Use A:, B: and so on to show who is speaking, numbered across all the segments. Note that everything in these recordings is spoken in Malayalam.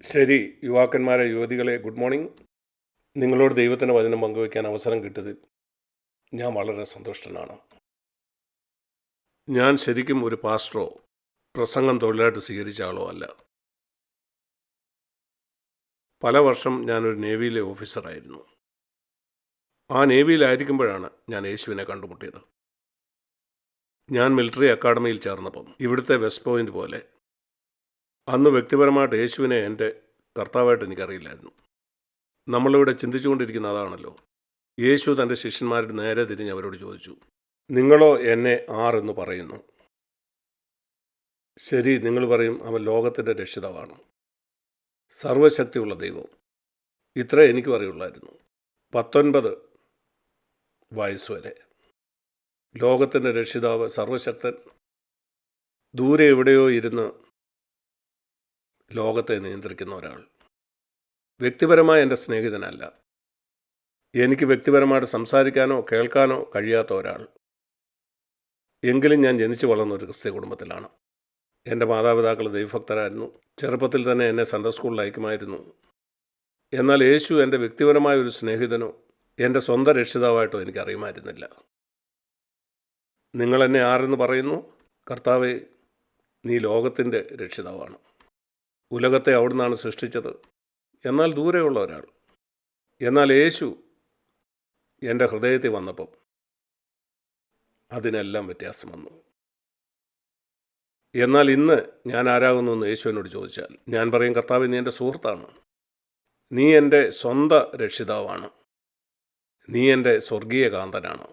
A: ശരി യുവാക്കന്മാരെ യുവതികളെ ഗുഡ് മോർണിംഗ് നിങ്ങളോട് ദൈവത്തിൻ്റെ വചനം പങ്കുവയ്ക്കാൻ അവസരം കിട്ടിയതിൽ ഞാൻ വളരെ സന്തുഷ്ടനാണ് ഞാൻ ശരിക്കും ഒരു പാസ്റ്ററോ പ്രസംഗം തൊഴിലായിട്ട് സ്വീകരിച്ച ആളോ അല്ല പല വർഷം ഞാനൊരു നേവിയിലെ ഓഫീസറായിരുന്നു ആ നേവിയിലായിരിക്കുമ്പോഴാണ് ഞാൻ യേശുവിനെ കണ്ടുമുട്ടിയത് ഞാൻ മിലിറ്ററി അക്കാഡമിയിൽ ചേർന്നപ്പം ഇവിടുത്തെ വെസ്റ്റ് പോയിന്റ് പോലെ അന്ന് വ്യക്തിപരമായിട്ട് യേശുവിനെ എൻ്റെ കർത്താവായിട്ട് എനിക്കറിയില്ലായിരുന്നു നമ്മളിവിടെ ചിന്തിച്ചുകൊണ്ടിരിക്കുന്ന അതാണല്ലോ യേശു തൻ്റെ ശിഷ്യന്മാരുടെ നേരെ തിരിഞ്ഞ് അവരോട് ചോദിച്ചു നിങ്ങളോ എന്നെ ആറെന്ന് പറയുന്നു ശരി നിങ്ങൾ പറയും അവൻ ലോകത്തിൻ്റെ രക്ഷിതാവാണ് സർവശക്തിയുള്ള ദൈവം ഇത്ര എനിക്കും അറിയുള്ളായിരുന്നു പത്തൊൻപത് വയസ്സ് വരെ ലോകത്തിൻ്റെ രക്ഷിതാവ് സർവശക്തൻ ദൂരെ എവിടെയോ ഇരുന്ന് ലോകത്തെ നിയന്ത്രിക്കുന്ന ഒരാൾ വ്യക്തിപരമായ എൻ്റെ സ്നേഹിതനല്ല എനിക്ക് വ്യക്തിപരമായിട്ട് സംസാരിക്കാനോ കേൾക്കാനോ കഴിയാത്ത ഒരാൾ എങ്കിലും ഞാൻ ജനിച്ചു വളർന്ന ഒരു ക്രിസ്ത്യ കുടുംബത്തിലാണ് എൻ്റെ മാതാപിതാക്കൾ ദൈവഭക്തരായിരുന്നു ചെറുപ്പത്തിൽ തന്നെ എന്നെ സൺഡേ സ്കൂളിൽ അയക്കുമായിരുന്നു എന്നാൽ യേശു എൻ്റെ വ്യക്തിപരമായ ഒരു സ്നേഹിതനോ എൻ്റെ സ്വന്തം രക്ഷിതാവായിട്ടോ എനിക്കറിയുമായിരുന്നില്ല നിങ്ങൾ എന്നെ ആരെന്ന് പറയുന്നു കർത്താവെ നീ ലോകത്തിൻ്റെ രക്ഷിതാവാണ് ഉലകത്തെ അവിടുന്നാണ് സൃഷ്ടിച്ചത് എന്നാൽ ദൂരെയുള്ള ഒരാൾ എന്നാൽ യേശു എൻ്റെ ഹൃദയത്തിൽ വന്നപ്പം അതിനെല്ലാം വ്യത്യാസം വന്നു എന്നാൽ ഇന്ന് ഞാൻ ആരാകുന്നു എന്ന് യേശുവിനോട് ചോദിച്ചാൽ ഞാൻ പറയും കർത്താവ് നീ എൻ്റെ സുഹൃത്താണ് നീ എൻ്റെ സ്വന്ത രക്ഷിതാവാണ് നീ എൻ്റെ സ്വർഗീയ കാന്തനാണ്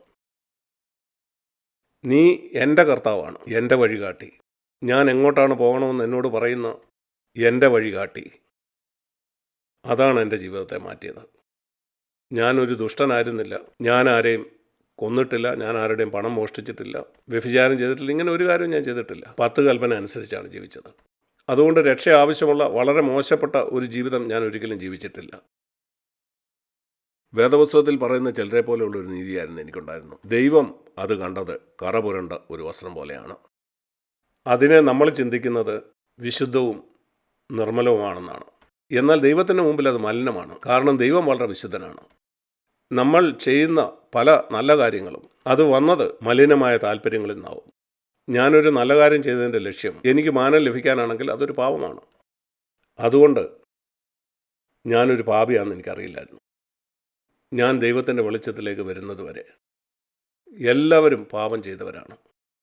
A: നീ എൻ്റെ കർത്താവാണ് എൻ്റെ വഴികാട്ടി ഞാൻ എങ്ങോട്ടാണ് പോകണമെന്ന് എന്നോട് പറയുന്ന എൻ്റെ വഴികാട്ടി അതാണ് എൻ്റെ ജീവിതത്തെ മാറ്റിയത് ഞാനൊരു ദുഷ്ടനായിരുന്നില്ല ഞാൻ ആരെയും കൊന്നിട്ടില്ല ഞാൻ ആരുടെയും പണം മോഷ്ടിച്ചിട്ടില്ല വ്യഭിചാരം ചെയ്തിട്ടില്ല ഇങ്ങനെ ഒരു കാര്യം ഞാൻ ചെയ്തിട്ടില്ല പത്ത് കൽപ്പന അനുസരിച്ചാണ് ജീവിച്ചത് അതുകൊണ്ട് രക്ഷ ആവശ്യമുള്ള വളരെ മോശപ്പെട്ട ഒരു ജീവിതം ഞാൻ ഒരിക്കലും ജീവിച്ചിട്ടില്ല വേദപുസ്തകത്തിൽ പറയുന്ന ചിലരെ പോലെയുള്ള ഒരു നീതിയായിരുന്നു എനിക്കുണ്ടായിരുന്നു ദൈവം അത് കണ്ടത് കറ പുരണ്ട ഒരു വസ്ത്രം പോലെയാണ് അതിനെ നമ്മൾ ചിന്തിക്കുന്നത് വിശുദ്ധവും നിർമ്മലവുമാണെന്നാണ് എന്നാൽ ദൈവത്തിന് മുമ്പിൽ അത് മലിനമാണ് കാരണം ദൈവം വളരെ വിശുദ്ധനാണ് നമ്മൾ ചെയ്യുന്ന പല നല്ല കാര്യങ്ങളും അത് വന്നത് മലിനമായ താല്പര്യങ്ങളിൽ നിന്നാവും ഞാനൊരു നല്ല കാര്യം ചെയ്തതിൻ്റെ ലക്ഷ്യം എനിക്ക് മാനം ലഭിക്കാനാണെങ്കിൽ അതൊരു പാപമാണ് അതുകൊണ്ട് ഞാനൊരു പാപിയാണെന്ന് എനിക്കറിയില്ലായിരുന്നു ഞാൻ ദൈവത്തിൻ്റെ വെളിച്ചത്തിലേക്ക് വരുന്നത് വരെ എല്ലാവരും പാപം ചെയ്തവരാണ്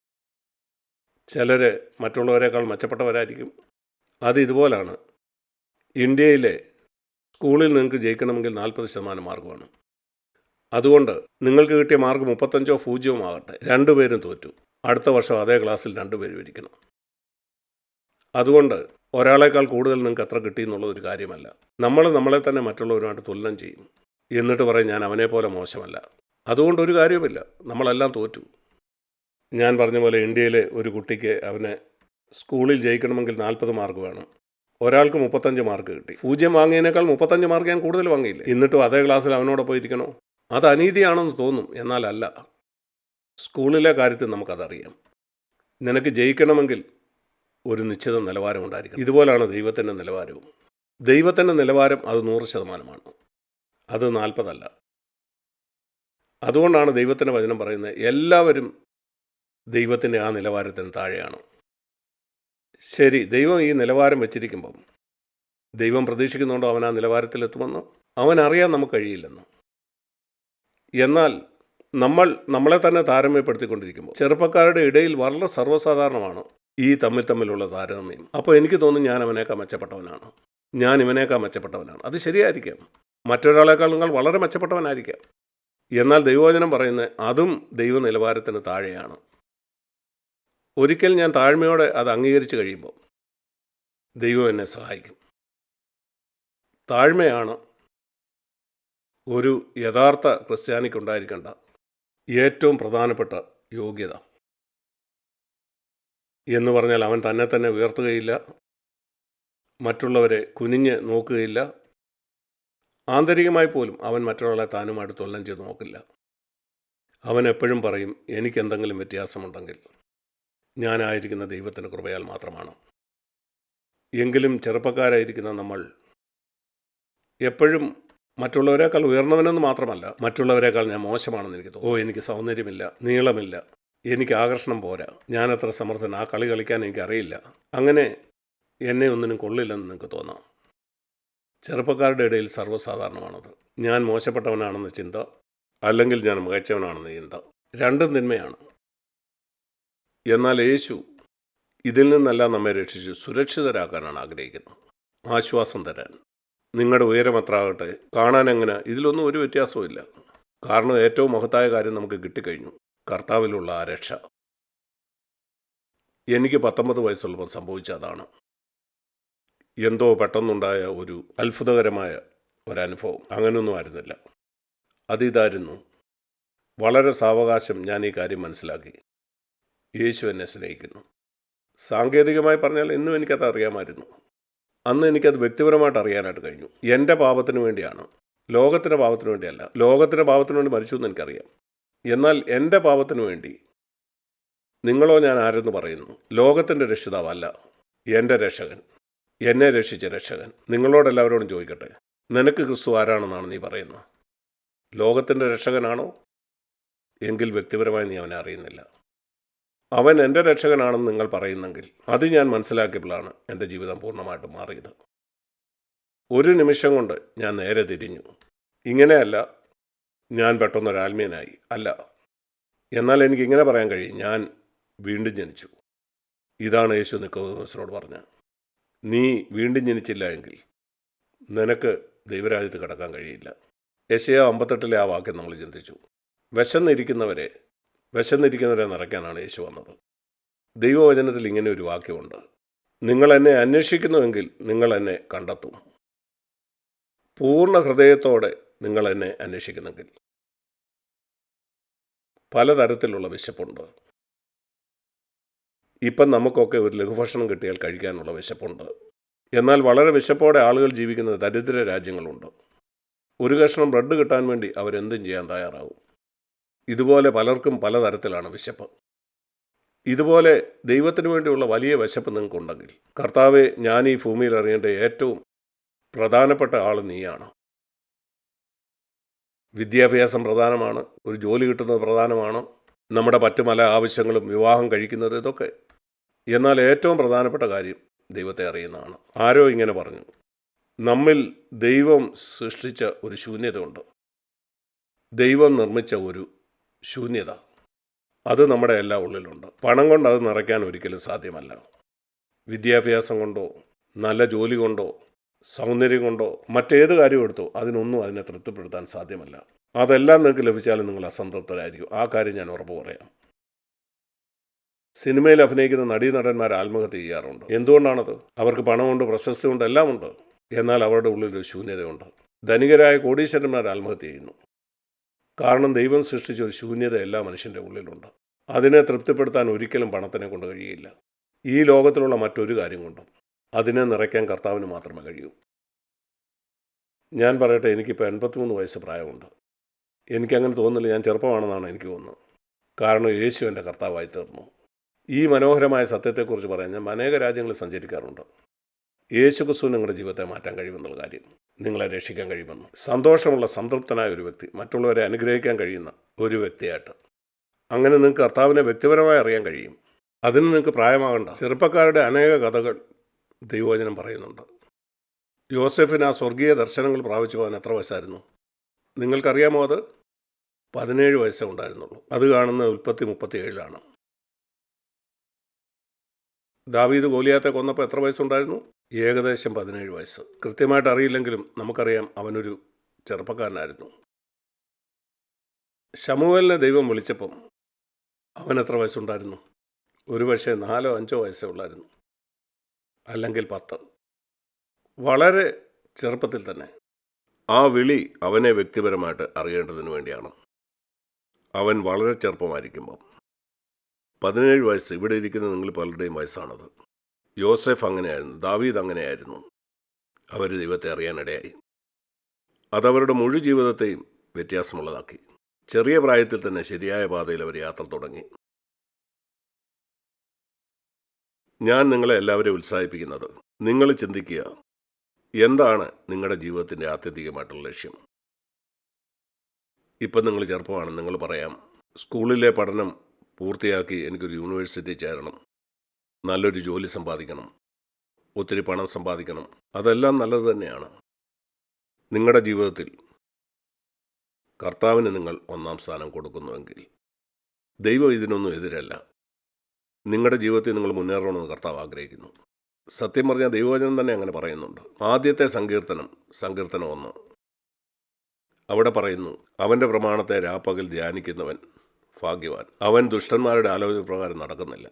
A: ചിലർ മറ്റുള്ളവരെക്കാൾ മെച്ചപ്പെട്ടവരായിരിക്കും അത് ഇതുപോലാണ് ഇന്ത്യയിലെ സ്കൂളിൽ നിങ്ങൾക്ക് ജയിക്കണമെങ്കിൽ നാൽപ്പത് ശതമാനം മാർക്കുമാണ് അതുകൊണ്ട് നിങ്ങൾക്ക് കിട്ടിയ മാർക്ക് മുപ്പത്തഞ്ചോ പൂജ്യമോ ആകട്ടെ രണ്ടുപേരും തോറ്റു അടുത്ത വർഷം അതേ ക്ലാസ്സിൽ രണ്ടുപേരും ഇരിക്കണം അതുകൊണ്ട് ഒരാളേക്കാൾ കൂടുതൽ നിങ്ങൾക്ക് എത്ര കിട്ടി എന്നുള്ളത് ഒരു കാര്യമല്ല നമ്മൾ നമ്മളെ തന്നെ മറ്റുള്ളവരുമായിട്ട് തുലനം ചെയ്യും എന്നിട്ട് പറയും ഞാൻ അവനെ പോലെ മോശമല്ല അതുകൊണ്ട് ഒരു കാര്യവുമില്ല നമ്മളെല്ലാം തോറ്റു ഞാൻ പറഞ്ഞ പോലെ ഇന്ത്യയിലെ ഒരു കുട്ടിക്ക് അവന് സ്കൂളിൽ ജയിക്കണമെങ്കിൽ നാൽപ്പത് മാർക്ക് വേണം ഒരാൾക്ക് മുപ്പത്തഞ്ച് മാർക്ക് കിട്ടി പൂജ്യം വാങ്ങിയതിനേക്കാൾ മുപ്പത്തഞ്ച് മാർക്ക് ഞാൻ കൂടുതൽ വാങ്ങിയില്ല എന്നിട്ടും അതേ ക്ലാസ്സിൽ അവനോടൊപ്പം ഇരിക്കണോ അത് അനീതിയാണെന്ന് തോന്നും എന്നാൽ അല്ല സ്കൂളിലെ കാര്യത്തിൽ നമുക്കതറിയാം നിനക്ക് ജയിക്കണമെങ്കിൽ ഒരു നിശ്ചിത നിലവാരം ഉണ്ടായിരിക്കണം ഇതുപോലാണ് ദൈവത്തിൻ്റെ നിലവാരവും ദൈവത്തിൻ്റെ നിലവാരം അത് നൂറ് ശതമാനമാണ് അത് നാൽപ്പതല്ല അതുകൊണ്ടാണ് ദൈവത്തിൻ്റെ വചനം പറയുന്നത് എല്ലാവരും ദൈവത്തിൻ്റെ ആ നിലവാരത്തിന് താഴെയാണ് ശരി ദൈവം ഈ നിലവാരം വെച്ചിരിക്കുമ്പം ദൈവം പ്രതീക്ഷിക്കുന്നുണ്ടോ അവൻ ആ നിലവാരത്തിലെത്തുമെന്ന് അവൻ അറിയാൻ നമുക്ക് കഴിയില്ലെന്ന് എന്നാൽ നമ്മൾ നമ്മളെ തന്നെ താരതമ്യപ്പെടുത്തിക്കൊണ്ടിരിക്കുമ്പോൾ ചെറുപ്പക്കാരുടെ ഇടയിൽ വളരെ സർവ്വസാധാരണമാണ് ഈ തമ്മിൽ തമ്മിലുള്ള താരതമ്യം അപ്പോൾ എനിക്ക് തോന്നും ഞാൻ അവനേക്കാൾ മെച്ചപ്പെട്ടവനാണ് ഞാൻ ഇവനേക്കാൾ മെച്ചപ്പെട്ടവനാണ് അത് ശരിയായിരിക്കാം മറ്റൊരാളെക്കാൾ നിങ്ങൾ വളരെ മെച്ചപ്പെട്ടവനായിരിക്കാം എന്നാൽ ദൈവവചനം പറയുന്നത് അതും ദൈവ നിലവാരത്തിന് താഴെയാണ് ഒരിക്കൽ ഞാൻ താഴ്മയോടെ അത് അംഗീകരിച്ച് കഴിയുമ്പോൾ ദൈവം എന്നെ സഹായിക്കും താഴ്മയാണ് ഒരു യഥാർത്ഥ ക്രിസ്ത്യാനിക്കുണ്ടായിരിക്കേണ്ട ഏറ്റവും പ്രധാനപ്പെട്ട യോഗ്യത എന്ന് പറഞ്ഞാൽ അവൻ തന്നെ തന്നെ ഉയർത്തുകയില്ല മറ്റുള്ളവരെ കുനിഞ്ഞ് നോക്കുകയില്ല ആന്തരികമായി പോലും അവൻ മറ്റൊരാളെ താനുമായിട്ട് തുലനം ചെയ്ത് നോക്കില്ല അവൻ എപ്പോഴും പറയും എനിക്കെന്തെങ്കിലും വ്യത്യാസമുണ്ടെങ്കിൽ ഞാനായിരിക്കുന്ന ദൈവത്തിൻ്റെ കൃപയാൽ മാത്രമാണ് എങ്കിലും ചെറുപ്പക്കാരായിരിക്കുന്ന നമ്മൾ എപ്പോഴും മറ്റുള്ളവരെക്കാൾ ഉയർന്നവനെന്ന് മാത്രമല്ല മറ്റുള്ളവരെക്കാൾ ഞാൻ മോശമാണെന്ന് എനിക്ക് തോന്നും ഓ എനിക്ക് സൗന്ദര്യമില്ല നീളമില്ല എനിക്ക് ആകർഷണം പോരാ ഞാൻ അത്ര സമർത്ഥൻ ആ കളി കളിക്കാൻ എനിക്ക് അറിയില്ല അങ്ങനെ എന്നെ ഒന്നിനും കൊള്ളില്ലെന്ന് നിങ്ങൾക്ക് തോന്നാം ചെറുപ്പക്കാരുടെ ഇടയിൽ സർവ്വസാധാരണമാണത് ഞാൻ മോശപ്പെട്ടവനാണെന്ന ചിന്ത അല്ലെങ്കിൽ ഞാൻ മികച്ചവനാണെന്ന ചിന്ത രണ്ടും തിന്മയാണ് എന്നാൽ യേശു ഇതിൽ നിന്നെല്ലാം നമ്മെ രക്ഷിച്ച് സുരക്ഷിതരാക്കാനാണ് ആഗ്രഹിക്കുന്നത് ആശ്വാസം തരാൻ നിങ്ങളുടെ ഉയരം എത്ര ആകട്ടെ കാണാൻ എങ്ങനെ ഇതിലൊന്നും ഒരു വ്യത്യാസവും ഇല്ല കാരണം ഏറ്റവും മഹത്തായ കാര്യം നമുക്ക് കിട്ടിക്കഴിഞ്ഞു കർത്താവിലുള്ള ആ രക്ഷ എനിക്ക് പത്തൊമ്പത് വയസ്സുള്ളപ്പോൾ സംഭവിച്ച അതാണ് എന്തോ പെട്ടെന്നുണ്ടായ ഒരു അത്ഭുതകരമായ ഒരനുഭവം അങ്ങനെയൊന്നും ആയിരുന്നില്ല അതിതായിരുന്നു വളരെ സാവകാശം ഞാൻ ഈ കാര്യം മനസ്സിലാക്കി യേശു എന്നെ സ്നേഹിക്കുന്നു സാങ്കേതികമായി പറഞ്ഞാൽ ഇന്നും എനിക്കത് അറിയാമായിരുന്നു അന്ന് എനിക്കത് വ്യക്തിപരമായിട്ട് അറിയാനായിട്ട് കഴിഞ്ഞു എൻ്റെ പാപത്തിന് വേണ്ടിയാണ് ലോകത്തിൻ്റെ പാപത്തിന് വേണ്ടിയല്ല ലോകത്തിൻ്റെ പാപത്തിന് വേണ്ടി മരിച്ചു എന്ന് എനിക്കറിയാം എന്നാൽ എൻ്റെ പാപത്തിന് വേണ്ടി നിങ്ങളോ ഞാൻ ആരെന്ന് പറയുന്നു ലോകത്തിൻ്റെ രക്ഷിതാവല്ല എൻ്റെ രക്ഷകൻ എന്നെ രക്ഷിച്ച രക്ഷകൻ നിങ്ങളോടെല്ലാവരോടും ചോദിക്കട്ടെ നിനക്ക് ക്രിസ്തു ആരാണെന്നാണ് നീ പറയുന്നത് ലോകത്തിൻ്റെ രക്ഷകനാണോ എങ്കിൽ വ്യക്തിപരമായി നീ അവനെ അറിയുന്നില്ല അവൻ എൻ്റെ രക്ഷകനാണെന്ന് നിങ്ങൾ പറയുന്നെങ്കിൽ അത് ഞാൻ മനസ്സിലാക്കിയപ്പോഴാണ് എൻ്റെ ജീവിതം പൂർണ്ണമായിട്ട് മാറിയത് ഒരു നിമിഷം കൊണ്ട് ഞാൻ നേരെ തിരിഞ്ഞു ഇങ്ങനെയല്ല ഞാൻ പെട്ടെന്നൊരാത്മീയനായി അല്ല എന്നാൽ എനിക്ക് ഇങ്ങനെ പറയാൻ കഴിയും ഞാൻ വീണ്ടും ജനിച്ചു ഇതാണ് യേശു നിക്കോദോസിനോട് പറഞ്ഞത് നീ വീണ്ടും ജനിച്ചില്ല എങ്കിൽ നിനക്ക് ദൈവരാജ്യത്ത് കിടക്കാൻ കഴിയില്ല യശയ അമ്പത്തെട്ടിലെ ആ വാക്യം നമ്മൾ ചിന്തിച്ചു വിശന്നിരിക്കുന്നവരെ വിശന്നിരിക്കുന്നവരെ നിറയ്ക്കാനാണ് യേശു വന്നത് ദൈവവചനത്തിൽ ഇങ്ങനെ ഒരു വാക്യമുണ്ട് നിങ്ങൾ എന്നെ അന്വേഷിക്കുന്നുവെങ്കിൽ നിങ്ങൾ എന്നെ കണ്ടെത്തും പൂർണ്ണ ഹൃദയത്തോടെ നിങ്ങൾ എന്നെ അന്വേഷിക്കുന്നെങ്കിൽ പലതരത്തിലുള്ള വിശപ്പുണ്ട് ഇപ്പം നമുക്കൊക്കെ ഒരു ലഘുഭക്ഷണം കിട്ടിയാൽ കഴിക്കാനുള്ള വിശപ്പുണ്ട് എന്നാൽ വളരെ വിശപ്പോടെ ആളുകൾ ജീവിക്കുന്ന ദരിദ്ര രാജ്യങ്ങളുണ്ട് ഒരു കഷ്ണം ബ്രെഡ് കിട്ടാൻ വേണ്ടി അവരെന്തും ചെയ്യാൻ തയ്യാറാവും ഇതുപോലെ പലർക്കും പലതരത്തിലാണ് വിശപ്പ് ഇതുപോലെ ദൈവത്തിന് വേണ്ടിയുള്ള വലിയ വിശപ്പ് നിങ്ങൾക്കുണ്ടെങ്കിൽ കർത്താവെ ഞാൻ ഈ ഭൂമിയിൽ അറിയേണ്ട ഏറ്റവും പ്രധാനപ്പെട്ട ആൾ നീയാണ് വിദ്യാഭ്യാസം പ്രധാനമാണ് ഒരു ജോലി കിട്ടുന്നത് പ്രധാനമാണ് നമ്മുടെ മറ്റു പല ആവശ്യങ്ങളും വിവാഹം കഴിക്കുന്നത് ഇതൊക്കെ എന്നാൽ ഏറ്റവും പ്രധാനപ്പെട്ട കാര്യം ദൈവത്തെ അറിയുന്നതാണ് ആരോ ഇങ്ങനെ പറഞ്ഞു നമ്മിൽ ദൈവം സൃഷ്ടിച്ച ഒരു ശൂന്യതയുണ്ട് ദൈവം നിർമ്മിച്ച ഒരു ശൂന്യത അത് നമ്മുടെ എല്ലാ ഉള്ളിലുണ്ട് പണം കൊണ്ട് അത് നിറയ്ക്കാൻ ഒരിക്കലും സാധ്യമല്ല വിദ്യാഭ്യാസം കൊണ്ടോ നല്ല ജോലി കൊണ്ടോ സൗന്ദര്യം കൊണ്ടോ മറ്റേത് കാര്യം എടുത്തോ അതിനൊന്നും അതിനെ തൃപ്തിപ്പെടുത്താൻ സാധ്യമല്ല അതെല്ലാം നിങ്ങൾക്ക് ലഭിച്ചാലും നിങ്ങൾ അസംതൃപ്തരായിരിക്കും ആ കാര്യം ഞാൻ ഉറപ്പ് പറയാം സിനിമയിൽ അഭിനയിക്കുന്ന നടീനടന്മാർ ആത്മഹത്യ ചെയ്യാറുണ്ട് എന്തുകൊണ്ടാണത് അവർക്ക് പണമുണ്ട് പ്രശസ്തിയുണ്ട് എല്ലാം ഉണ്ട് എന്നാൽ അവരുടെ ഉള്ളിൽ ഒരു ശൂന്യതയുണ്ട് ധനികരായ കോടീശ്വരന്മാർ ആത്മഹത്യ ചെയ്യുന്നു കാരണം ദൈവം സൃഷ്ടിച്ച ഒരു ശൂന്യത എല്ലാ മനുഷ്യൻ്റെ ഉള്ളിലുണ്ട് അതിനെ തൃപ്തിപ്പെടുത്താൻ ഒരിക്കലും പണത്തിനെ കൊണ്ട് കഴിയില്ല ഈ ലോകത്തിലുള്ള മറ്റൊരു കാര്യം കൊണ്ടും അതിനെ നിറയ്ക്കാൻ കർത്താവിന് മാത്രമേ കഴിയൂ ഞാൻ പറയട്ടെ എനിക്കിപ്പോൾ എൺപത്തിമൂന്ന് വയസ്സ് പ്രായമുണ്ട് എനിക്കങ്ങനെ തോന്നുന്നില്ല ഞാൻ ചെറുപ്പമാണെന്നാണ് എനിക്ക് തോന്നുന്നത് കാരണം യേശു എൻ്റെ കർത്താവായി തീർന്നു ഈ മനോഹരമായ സത്യത്തെക്കുറിച്ച് പറയാൻ ഞാൻ അനേക രാജ്യങ്ങളിൽ സഞ്ചരിക്കാറുണ്ട് യേശു ക്രിസ്തു നിങ്ങളുടെ ജീവിതത്തെ മാറ്റാൻ കഴിയുമെന്നുള്ള കാര്യം നിങ്ങളെ രക്ഷിക്കാൻ കഴിയുമെന്ന് സന്തോഷമുള്ള സംതൃപ്തനായ ഒരു വ്യക്തി മറ്റുള്ളവരെ അനുഗ്രഹിക്കാൻ കഴിയുന്ന ഒരു വ്യക്തിയായിട്ട് അങ്ങനെ നിങ്ങൾക്ക് കർത്താവിനെ വ്യക്തിപരമായി അറിയാൻ കഴിയും അതിന് നിങ്ങൾക്ക് പ്രായമാകണ്ട ചെറുപ്പക്കാരുടെ അനേക കഥകൾ ദൈവവചനം പറയുന്നുണ്ട് യോസെഫിന് ആ സ്വർഗീയ ദർശനങ്ങൾ പ്രാപിച്ചു പോകാൻ എത്ര വയസ്സായിരുന്നു നിങ്ങൾക്കറിയാമോ അത് പതിനേഴ് വയസ്സേ ഉണ്ടായിരുന്നുള്ളൂ അത് കാണുന്ന ഉൽപ്പത്തി മുപ്പത്തി ഏഴിലാണ് ദാവീദ് ഗോലിയാത്തെ കൊന്നപ്പോൾ എത്ര വയസ്സുണ്ടായിരുന്നു ഏകദേശം പതിനേഴ് വയസ്സ് കൃത്യമായിട്ട് അറിയില്ലെങ്കിലും നമുക്കറിയാം അവനൊരു ചെറുപ്പക്കാരനായിരുന്നു ശമുവലിനെ ദൈവം വിളിച്ചപ്പം അവൻ എത്ര വയസ്സുണ്ടായിരുന്നു ഒരു പക്ഷേ നാലോ അഞ്ചോ വയസ്സേ ഉള്ളായിരുന്നു അല്ലെങ്കിൽ പത്ത് വളരെ ചെറുപ്പത്തിൽ തന്നെ ആ വിളി അവനെ വ്യക്തിപരമായിട്ട് അറിയേണ്ടതിന് വേണ്ടിയാണ് അവൻ വളരെ ചെറുപ്പമായിരിക്കുമ്പം പതിനേഴ് വയസ്സ് ഇവിടെ ഇരിക്കുന്ന നിങ്ങൾ പലരുടെയും വയസ്സാണത് യോസെഫ് അങ്ങനെയായിരുന്നു ദാവീദ് അങ്ങനെയായിരുന്നു അവർ ദൈവത്തെ അറിയാനിടയായി അതവരുടെ മുഴു ജീവിതത്തെയും വ്യത്യാസമുള്ളതാക്കി ചെറിയ പ്രായത്തിൽ തന്നെ ശരിയായ പാതയിൽ അവർ യാത്ര തുടങ്ങി ഞാൻ നിങ്ങളെ എല്ലാവരെയും ഉത്സാഹിപ്പിക്കുന്നത് നിങ്ങൾ ചിന്തിക്കുക എന്താണ് നിങ്ങളുടെ ജീവിതത്തിൻ്റെ ആത്യന്തികമായിട്ടുള്ള ലക്ഷ്യം ഇപ്പം നിങ്ങൾ ചെറുപ്പമാണ് നിങ്ങൾ പറയാം സ്കൂളിലെ പഠനം പൂർത്തിയാക്കി എനിക്കൊരു യൂണിവേഴ്സിറ്റി ചേരണം നല്ലൊരു ജോലി സമ്പാദിക്കണം ഒത്തിരി പണം സമ്പാദിക്കണം അതെല്ലാം നല്ലത് തന്നെയാണ് നിങ്ങളുടെ ജീവിതത്തിൽ കർത്താവിന് നിങ്ങൾ ഒന്നാം സ്ഥാനം കൊടുക്കുന്നുവെങ്കിൽ ദൈവം ഇതിനൊന്നും എതിരല്ല നിങ്ങളുടെ ജീവിതത്തിൽ നിങ്ങൾ മുന്നേറണമെന്ന് കർത്താവ് ആഗ്രഹിക്കുന്നു സത്യം പറഞ്ഞാൽ ദൈവവചനം തന്നെ അങ്ങനെ പറയുന്നുണ്ട് ആദ്യത്തെ സങ്കീർത്തനം സങ്കീർത്തനം ഒന്ന് അവിടെ പറയുന്നു അവൻ്റെ പ്രമാണത്തെ രാപ്പകൽ ധ്യാനിക്കുന്നവൻ ഭാഗ്യവാൻ അവൻ ദുഷ്ടന്മാരുടെ ആലോചന പ്രകാരം നടക്കുന്നില്ല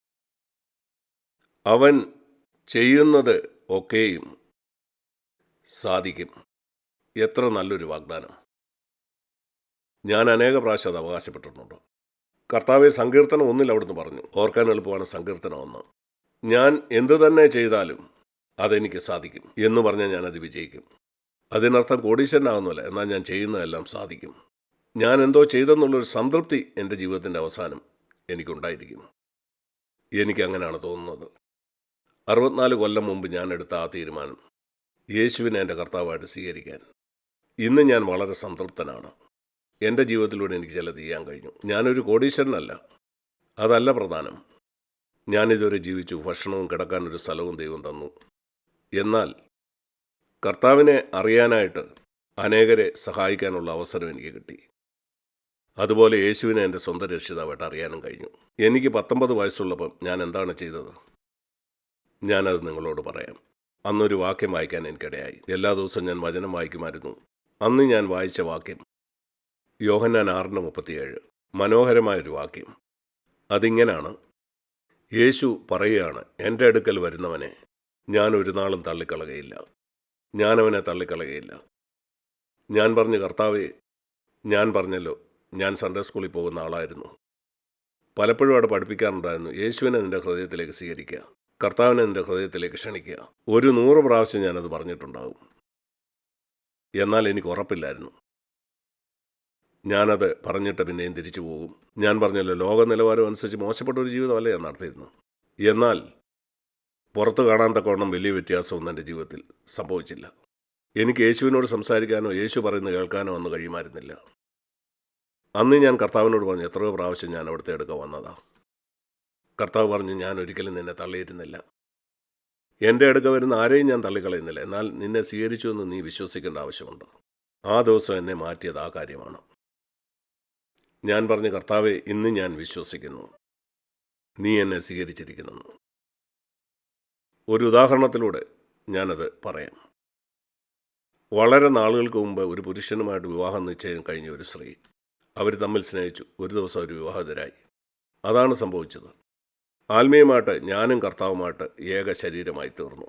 A: അവൻ ചെയ്യുന്നത് ഒക്കെയും സാധിക്കും എത്ര നല്ലൊരു വാഗ്ദാനം ഞാൻ അനേക പ്രാവശ്യം അത് അവകാശപ്പെട്ടിട്ടുണ്ട് കർത്താവെ സങ്കീർത്തനം ഒന്നിൽ അവിടുന്ന് പറഞ്ഞു ഓർക്കാൻ എളുപ്പമാണ് സങ്കീർത്തനം ഒന്ന് ഞാൻ എന്തു തന്നെ ചെയ്താലും അതെനിക്ക് സാധിക്കും എന്ന് പറഞ്ഞാൽ ഞാനത് വിജയിക്കും അതിനർത്ഥം കോടീശ്വരനാകുന്നില്ല എന്നാൽ ഞാൻ ചെയ്യുന്നതെല്ലാം സാധിക്കും ഞാൻ എന്തോ ചെയ്തെന്നുള്ളൊരു സംതൃപ്തി എൻ്റെ ജീവിതത്തിൻ്റെ അവസാനം എനിക്കുണ്ടായിരിക്കും എനിക്ക് അങ്ങനെയാണ് തോന്നുന്നത് അറുപത്തിനാല് കൊല്ലം മുമ്പ് ഞാൻ എടുത്ത ആ തീരുമാനം യേശുവിനെ എൻ്റെ കർത്താവായിട്ട് സ്വീകരിക്കാൻ ഇന്ന് ഞാൻ വളരെ സംതൃപ്തനാണ് എൻ്റെ ജീവിതത്തിലൂടെ എനിക്ക് ചിലത് ചെയ്യാൻ കഴിഞ്ഞു ഞാനൊരു കോടീശ്വരനല്ല അതല്ല പ്രധാനം ഞാനിതുവരെ ജീവിച്ചു ഭക്ഷണവും കിടക്കാനൊരു സ്ഥലവും ദൈവം തന്നു എന്നാൽ കർത്താവിനെ അറിയാനായിട്ട് അനേകരെ സഹായിക്കാനുള്ള അവസരം എനിക്ക് കിട്ടി അതുപോലെ യേശുവിനെ എൻ്റെ സ്വന്തം രക്ഷിതാവായിട്ട് അറിയാനും കഴിഞ്ഞു എനിക്ക് പത്തൊമ്പത് വയസ്സുള്ളപ്പം ഞാൻ എന്താണ് ചെയ്തത് ഞാനത് നിങ്ങളോട് പറയാം അന്നൊരു വാക്യം വായിക്കാൻ എനിക്കിടയായി എല്ലാ ദിവസവും ഞാൻ വചനം വായിക്കുമായിരുന്നു അന്ന് ഞാൻ വായിച്ച വാക്യം യോഹന്നാൻ ആറിന് മുപ്പത്തിയേഴ് മനോഹരമായൊരു വാക്യം അതിങ്ങനാണ് യേശു പറയുകയാണ് എൻ്റെ അടുക്കൽ വരുന്നവനെ ഞാൻ ഒരു നാളും തള്ളിക്കളകയില്ല ഞാനവനെ തള്ളിക്കളകയില്ല ഞാൻ പറഞ്ഞു കർത്താവേ ഞാൻ പറഞ്ഞല്ലോ ഞാൻ സൺഡേ സ്കൂളിൽ പോകുന്ന ആളായിരുന്നു പലപ്പോഴും അവിടെ പഠിപ്പിക്കാറുണ്ടായിരുന്നു യേശുവിനെ നിൻ്റെ ഹൃദയത്തിലേക്ക് സ്വീകരിക്കുക കർത്താവിനെ നിൻ്റെ ഹൃദയത്തിലേക്ക് ക്ഷണിക്കുക ഒരു നൂറ് പ്രാവശ്യം ഞാനത് പറഞ്ഞിട്ടുണ്ടാകും എന്നാൽ എനിക്ക് ഉറപ്പില്ലായിരുന്നു ഞാനത് പറഞ്ഞിട്ട് പിന്നെയും തിരിച്ചു പോകും ഞാൻ പറഞ്ഞല്ലോ ലോക നിലവാരം അനുസരിച്ച് മോശപ്പെട്ട ഒരു ജീവിതമല്ല ഞാൻ നടത്തിയിരുന്നു എന്നാൽ പുറത്ത് കാണാൻ തക്കവണ്ണം വലിയ വ്യത്യാസമൊന്നും എൻ്റെ ജീവിതത്തിൽ സംഭവിച്ചില്ല എനിക്ക് യേശുവിനോട് സംസാരിക്കാനോ യേശു പറയുന്നത് കേൾക്കാനോ ഒന്നും കഴിയുമായിരുന്നില്ല അന്ന് ഞാൻ കർത്താവിനോട് പറഞ്ഞു എത്രയോ പ്രാവശ്യം ഞാൻ അവിടുത്തെ എടുക്കാൻ വന്നതാ കർത്താവ് പറഞ്ഞു ഞാൻ ഒരിക്കലും നിന്നെ തള്ളിയിരുന്നില്ല എൻ്റെ അടുക്ക വരുന്ന ആരെയും ഞാൻ തള്ളിക്കളയുന്നില്ല എന്നാൽ നിന്നെ സ്വീകരിച്ചു എന്ന് നീ വിശ്വസിക്കേണ്ട ആവശ്യമുണ്ട് ആ ദിവസം എന്നെ മാറ്റിയത് ആ കാര്യമാണ് ഞാൻ പറഞ്ഞു കർത്താവെ ഇന്ന് ഞാൻ വിശ്വസിക്കുന്നു നീ എന്നെ സ്വീകരിച്ചിരിക്കുന്നു ഒരു ഉദാഹരണത്തിലൂടെ ഞാനത് പറയാം വളരെ നാളുകൾക്ക് മുമ്പ് ഒരു പുരുഷനുമായിട്ട് വിവാഹം നിശ്ചയം കഴിഞ്ഞ ഒരു സ്ത്രീ അവർ തമ്മിൽ സ്നേഹിച്ചു ഒരു ദിവസം അവർ വിവാഹിതരായി അതാണ് സംഭവിച്ചത് ആത്മീയമായിട്ട് ഞാനും കർത്താവുമായിട്ട് ഏക ശരീരമായി തീർന്നു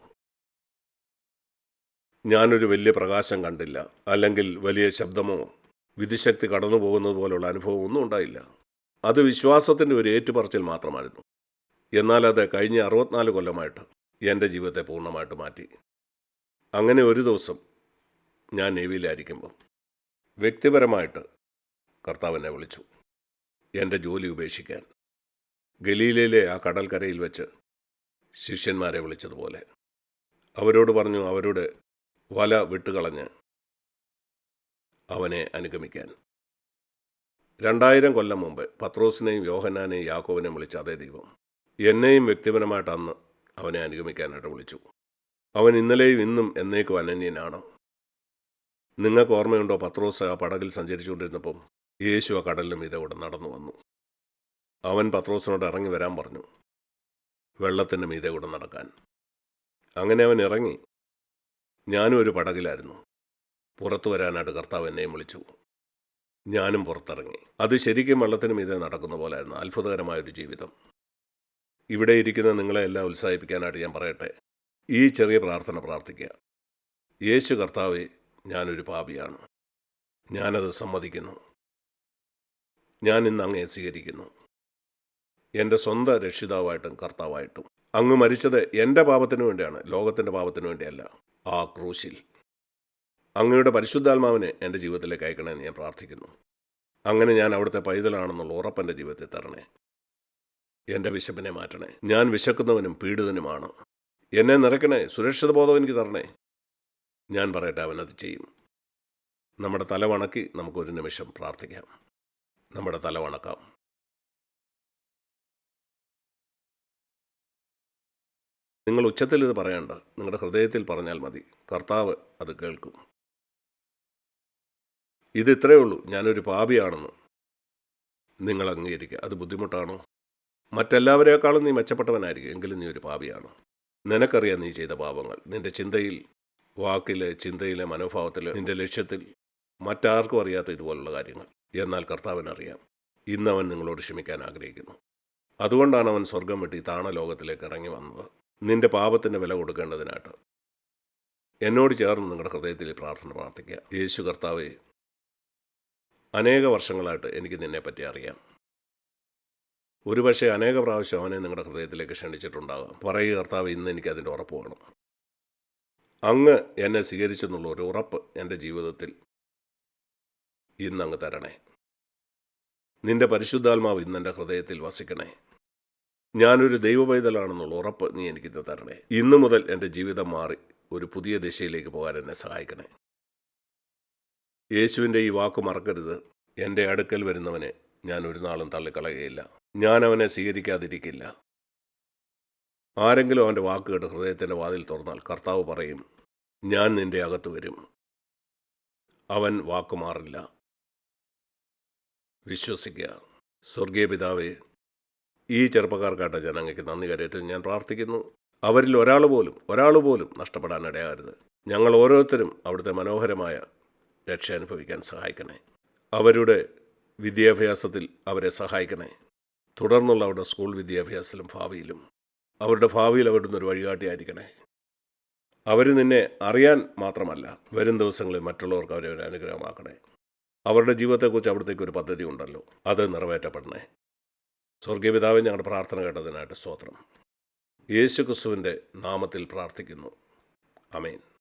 A: ഞാനൊരു വലിയ പ്രകാശം കണ്ടില്ല അല്ലെങ്കിൽ വലിയ ശബ്ദമോ വിധിശക്തി കടന്നു പോകുന്നത് പോലുള്ള അനുഭവം ഒന്നും ഉണ്ടായില്ല അത് വിശ്വാസത്തിൻ്റെ ഒരു ഏറ്റുപറച്ചിൽ മാത്രമായിരുന്നു എന്നാൽ അത് കഴിഞ്ഞ അറുപത്തിനാല് കൊല്ലമായിട്ട് എൻ്റെ ജീവിതത്തെ പൂർണ്ണമായിട്ട് മാറ്റി അങ്ങനെ ഒരു ദിവസം ഞാൻ നേവിയിലായിരിക്കുമ്പം വ്യക്തിപരമായിട്ട് കർത്താവിനെ വിളിച്ചു എൻ്റെ ജോലി ഉപേക്ഷിക്കാൻ ഗലീലയിലെ ആ കടൽക്കരയിൽ വെച്ച് ശിഷ്യന്മാരെ വിളിച്ചതുപോലെ അവരോട് പറഞ്ഞു അവരുടെ വല വിട്ടുകളഞ്ഞ് അവനെ അനുഗമിക്കാൻ രണ്ടായിരം കൊല്ലം മുമ്പ് പത്രോസിനെയും യോഹന്നാനെയും യാക്കോവിനെയും വിളിച്ച അതേ ദൈവം എന്നെയും വ്യക്തിപരമായിട്ട് അന്ന് അവനെ അനുഗമിക്കാനായിട്ട് വിളിച്ചു അവൻ ഇന്നലെയും ഇന്നും എന്നേക്കും അനന്യനാണ് നിങ്ങൾക്ക് ഓർമ്മയുണ്ടോ പത്രോസ് ആ പടകിൽ സഞ്ചരിച്ചുകൊണ്ടിരുന്നപ്പം യേശു ആ കടലിലും ഇതോടെ നടന്നു വന്നു അവൻ പത്രോസിനോട് ഇറങ്ങി വരാൻ പറഞ്ഞു വെള്ളത്തിൻ്റെ മീതെ കൂടെ നടക്കാൻ അങ്ങനെ അവൻ ഇറങ്ങി ഞാനും ഒരു പടകിലായിരുന്നു പുറത്തു വരാനായിട്ട് കർത്താവ് എന്നെയും വിളിച്ചു ഞാനും പുറത്തിറങ്ങി അത് ശരിക്കും വെള്ളത്തിന് മീതെ നടക്കുന്ന പോലായിരുന്നു അത്ഭുതകരമായൊരു ജീവിതം ഇവിടെ ഇരിക്കുന്ന നിങ്ങളെ എല്ലാം ഉത്സാഹിപ്പിക്കാനായിട്ട് ഞാൻ പറയട്ടെ ഈ ചെറിയ പ്രാർത്ഥന പ്രാർത്ഥിക്കുക യേശു കർത്താവെ ഞാനൊരു പാപിയാണ് ഞാനത് സമ്മതിക്കുന്നു ഞാൻ ഇന്ന് അങ്ങേ സ്വീകരിക്കുന്നു എൻ്റെ സ്വന്തം രക്ഷിതാവായിട്ടും കർത്താവായിട്ടും അങ്ങ് മരിച്ചത് എൻ്റെ പാപത്തിനു വേണ്ടിയാണ് ലോകത്തിൻ്റെ പാപത്തിനു വേണ്ടിയല്ല ആ ക്രൂശിൽ അങ്ങയുടെ പരിശുദ്ധാത്മാവിനെ എൻ്റെ ജീവിതത്തിലേക്ക് അയക്കണമെന്ന് ഞാൻ പ്രാർത്ഥിക്കുന്നു അങ്ങനെ ഞാൻ അവിടുത്തെ പൈതലാണെന്നുള്ള ഉറപ്പെൻ്റെ ജീവിതത്തിൽ തരണേ എൻ്റെ വിശപ്പിനെ മാറ്റണേ ഞാൻ വിശക്കുന്നവനും പീഡിതനുമാണ് എന്നെ നിറയ്ക്കണേ സുരക്ഷിത ബോധം എനിക്ക് തരണേ ഞാൻ പറയട്ടെ അവനത് ചെയ്യും നമ്മുടെ തല വണക്കി നമുക്കൊരു നിമിഷം പ്രാർത്ഥിക്കാം നമ്മുടെ തല വണക്കാം നിങ്ങൾ ഉച്ചത്തിൽ ഇത് പറയണ്ട നിങ്ങളുടെ ഹൃദയത്തിൽ പറഞ്ഞാൽ മതി കർത്താവ് അത് കേൾക്കും ഇത് ഇത്രയേ ഉള്ളൂ ഞാനൊരു പാപിയാണെന്ന് നിങ്ങൾ അംഗീകരിക്കുക അത് ബുദ്ധിമുട്ടാണോ മറ്റെല്ലാവരെക്കാളും നീ മെച്ചപ്പെട്ടവനായിരിക്കും എങ്കിലും നീ ഒരു പാപിയാണ് നിനക്കറിയാം നീ ചെയ്ത പാപങ്ങൾ നിന്റെ ചിന്തയിൽ വാക്കിലെ ചിന്തയിലെ മനോഭാവത്തിൽ നിന്റെ ലക്ഷ്യത്തിൽ മറ്റാർക്കും അറിയാത്ത ഇതുപോലുള്ള കാര്യങ്ങൾ എന്നാൽ കർത്താവിനറിയാം ഇന്ന് അവൻ നിങ്ങളോട് ക്ഷമിക്കാൻ ആഗ്രഹിക്കുന്നു അതുകൊണ്ടാണ് അവൻ സ്വർഗം വെട്ടി താണ ലോകത്തിലേക്ക് ഇറങ്ങി വന്നത് നിന്റെ പാപത്തിന് വില കൊടുക്കേണ്ടതിനായിട്ട് എന്നോട് ചേർന്ന് നിങ്ങളുടെ ഹൃദയത്തിൽ ഈ പ്രാർത്ഥന പ്രാർത്ഥിക്കുക യേശു കർത്താവെ അനേക വർഷങ്ങളായിട്ട് എനിക്ക് നിന്നെപ്പറ്റി അറിയാം ഒരുപക്ഷെ അനേക പ്രാവശ്യം അവനെ നിങ്ങളുടെ ഹൃദയത്തിലേക്ക് ക്ഷണിച്ചിട്ടുണ്ടാകാം പറയുക കർത്താവ് ഇന്ന് എനിക്ക് അതിൻ്റെ ഉറപ്പ് വേണം അങ്ങ് എന്നെ സ്വീകരിച്ചെന്നുള്ള ഒരു ഉറപ്പ് എൻ്റെ ജീവിതത്തിൽ ഇന്ന് അങ്ങ് തരണേ നിന്റെ പരിശുദ്ധാത്മാവ് ഇന്ന് എൻ്റെ ഹൃദയത്തിൽ വസിക്കണേ ഞാനൊരു ദൈവപൈതലാണെന്നുള്ള ഉറപ്പ് നീ എനിക്കിന്ന് തരണേ ഇന്നു മുതൽ എൻ്റെ ജീവിതം മാറി ഒരു പുതിയ ദിശയിലേക്ക് പോകാൻ എന്നെ സഹായിക്കണേ യേശുവിൻ്റെ ഈ വാക്ക് മറക്കരുത് എൻ്റെ അടുക്കൽ വരുന്നവനെ ഞാൻ ഒരു നാളും തള്ളിക്കളയുകയില്ല ഞാൻ അവനെ സ്വീകരിക്കാതിരിക്കില്ല ആരെങ്കിലും അവൻ്റെ വാക്ക് കേട്ട് ഹൃദയത്തിൻ്റെ വാതിൽ തുറന്നാൽ കർത്താവ് പറയും ഞാൻ നിന്റെ അകത്ത് വരും അവൻ വാക്ക് മാറില്ല വിശ്വസിക്കുക സ്വർഗീയ പിതാവേ ഈ ചെറുപ്പക്കാർക്കാട്ട ജനങ്ങൾക്ക് നന്ദി കരയറ്റ് ഞാൻ പ്രാർത്ഥിക്കുന്നു അവരിൽ ഒരാൾ പോലും ഒരാൾ പോലും നഷ്ടപ്പെടാനിടയാകരുത് ഞങ്ങൾ ഓരോരുത്തരും അവിടുത്തെ മനോഹരമായ രക്ഷ അനുഭവിക്കാൻ സഹായിക്കണേ അവരുടെ വിദ്യാഭ്യാസത്തിൽ അവരെ സഹായിക്കണേ തുടർന്നുള്ള അവരുടെ സ്കൂൾ വിദ്യാഭ്യാസത്തിലും ഭാവിയിലും അവരുടെ ഭാവിയിൽ അവിടുന്ന് ഒരു വഴികാട്ടിയായിരിക്കണേ അവർ നിന്നെ അറിയാൻ മാത്രമല്ല വരും ദിവസങ്ങളിൽ മറ്റുള്ളവർക്ക് അവരെ ഒരു അനുഗ്രഹമാക്കണേ അവരുടെ ജീവിതത്തെക്കുറിച്ച് അവിടത്തേക്ക് ഒരു പദ്ധതി ഉണ്ടല്ലോ അത് നിറവേറ്റപ്പെടണേ സ്വർഗീയപിതാവെ ഞങ്ങളുടെ പ്രാർത്ഥന കേട്ടതിനായിട്ട് സ്തോത്രം യേശു ക്രിസ്തുവിൻ്റെ നാമത്തിൽ പ്രാർത്ഥിക്കുന്നു അമേൻ